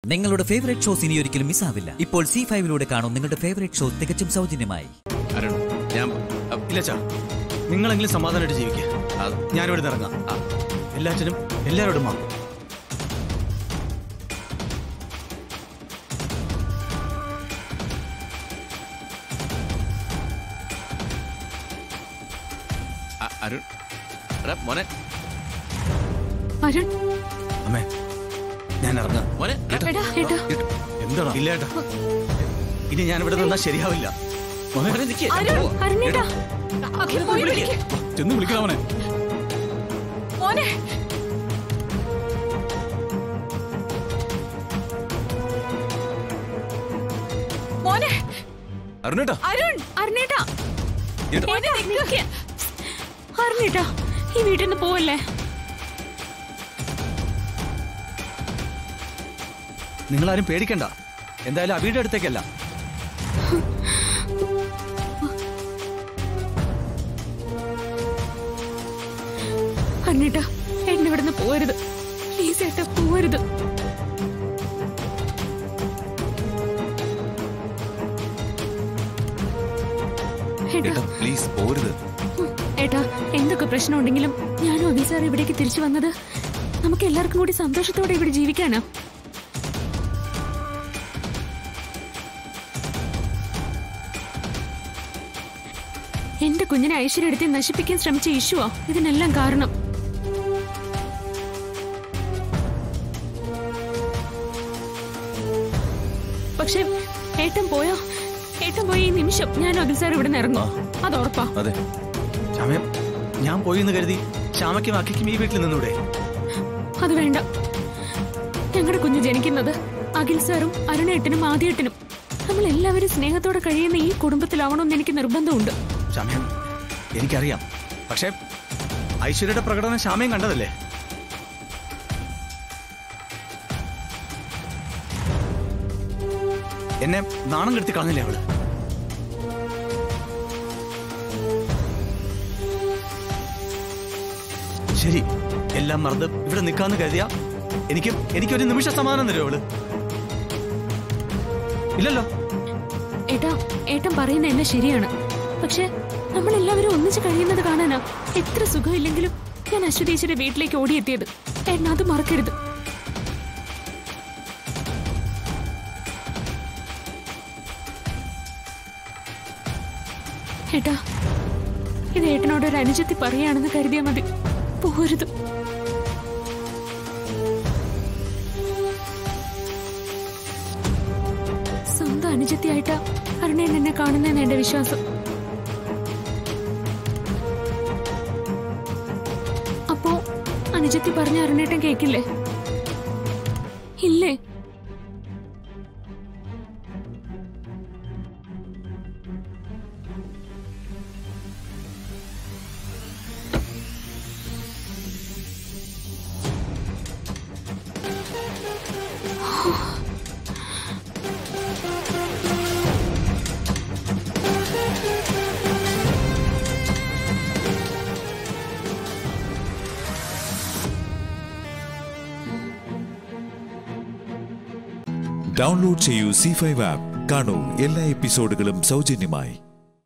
നിങ്ങളുടെ favourite shows ഇനി ഒരിക്കലും മിസ്സാവില്ല ഇപ്പോൾ സി ഫൈവിലൂടെ കാണും നിങ്ങളുടെ ഫേവറേറ്റ് ഷോ തികച്ചും സൗജന്യമായി അരുൺ ഞാൻ ഇല്ല ചാ നിങ്ങളെങ്കിലും സമാധാനമായിട്ട് ജീവിക്കുക ഞാനിവിടെ നിന്ന് ഇറങ്ങാം ആ, എല്ലാറ്റിനും എല്ലാവരോടും മാറും അ- അരുൺ എടാ മോനെ അരുൺ അമ്മേ ഞാൻ ഇറങ്ങാം മോനെ എടാ ഏട്ടാ എന്താണോ ഇല്ല ഏട്ടാ ഇനി ഞാൻ ഇവിടെ നിന്നാൽ ശരിയാവില്ല മോനെ, മോനെ നിക്ക്. അരുൺ അരുണേട്ടാ അഖിൽ പോയി വിളിക്ക്. ചെന്ന് വിളിക്കണം അവനെ മോനെ മോനെ അരുണേട്ടാ അരുൺ അരുണേട്ടാ ഏട്ടാ. ഏട്ടാ, നിക്ക്. അരുണേട്ടാ ഈ വീട്ടിൽ നിന്ന് പോവല്ലേ നിങ്ങളാരും പേടിക്കണ്ട എന്തായാലും അബിയുടെ അടുത്തേക്കല്ല അരുണേട്ടാ എന്നെ ഇവിടെ നിന്ന് പോവരുത് പ്ലീസ് ഏട്ടാ പോവരുത് ഏട്ടാ ഏട്ടാ പ്ലീസ് പോരുത് ഏട്ടാ എന്തൊക്കെ പ്രശ്നമുണ്ടെങ്കിലും ഞാനും അബി സാർ ഇവിടേക്ക് തിരിച്ചു വന്നത് നമുക്ക് എല്ലാവർക്കും കൂടി സന്തോഷത്തോടെ ഇവിടെ ജീവിക്കാനാ എന്റെ കുഞ്ഞിനെ ഐശ്വര്യടുത്തി നശിപ്പിക്കാൻ ശ്രമിച്ച ഇഷ്യുവാ ഇതിനെല്ലാം കാരണം പക്ഷെ ഏട്ടൻ പോയോ ഏട്ടൻ പോയ ഈ നിമിഷം ഞാൻ അഖിൽ സാർ ഇവിടെ നിന്ന് ഇറങ്ങും അത് ഉറപ്പാ അതെ ശ്യാമ ഞാൻ പോയി എന്ന് കരുതി ശ്യാമയ്ക്കും അക്കിക്കും ഈ വീട്ടിൽ നിന്നൂടെ അത് വേണ്ട ഞങ്ങളുടെ കുഞ്ഞ് ജനിക്കുന്നത് അഖിൽ സാറും അരുണേട്ടനും ആദ്യേട്ടനും നമ്മൾ എല്ലാവരും സ്നേഹത്തോടെ കഴിയുന്ന ഈ കുടുംബത്തിലാവണമെന്ന് എനിക്ക് നിർബന്ധമുണ്ട് ശ്യാമ എനിക്കറിയാം പക്ഷേ ഐശ്വര്യയുടെ പ്രകടനം ശ്യാമയും കണ്ടതല്ലേ എന്നെ നാണം കെടുത്തി കളഞ്ഞില്ലേ അവള് ശരി എല്ലാം മറന്ന് ഇവിടെ നിൽക്കാന്ന് കരുതിയ എനിക്ക് എനിക്കൊരു നിമിഷ സമാധാനം തരുമോ അവള് ഇല്ലല്ലോ ഏട്ടാ ഏട്ടൻ പറയുന്ന എല്ലാം ശരിയാണ് പക്ഷെ നമ്മൾ എല്ലാവരും ഒന്നിച്ച് കഴിയുന്നത് കാണാനാ എത്ര സുഖമില്ലെങ്കിലും ഞാൻ അശ്വതീശ്വര വീട്ടിലേക്ക് ഓടിയെത്തിയത് ഏട്ടൻ അത് മറക്കരുത് ഏട്ടാ ഇത് ഏട്ടനോട് ഒരു അനുജത്തി പറയാണെന്ന് കരുതിയാ മതി പോരുത് സ്വന്തം അനുജത്തിയായിട്ടാ അരുണേൻ എന്നെ കാണുന്നതെന്ന് എന്റെ വിശ്വാസം അപ്പോ അനുജത്തി പറഞ്ഞ അരുണേട്ടൻ കേക്കില്ലേ ഇല്ലേ ഡൗൺലോഡ് ചെയ്യൂ സി ഫൈവ് ആപ്പ് കാണൂ എല്ലാ എപ്പിസോഡുകളും സൗജന്യമായി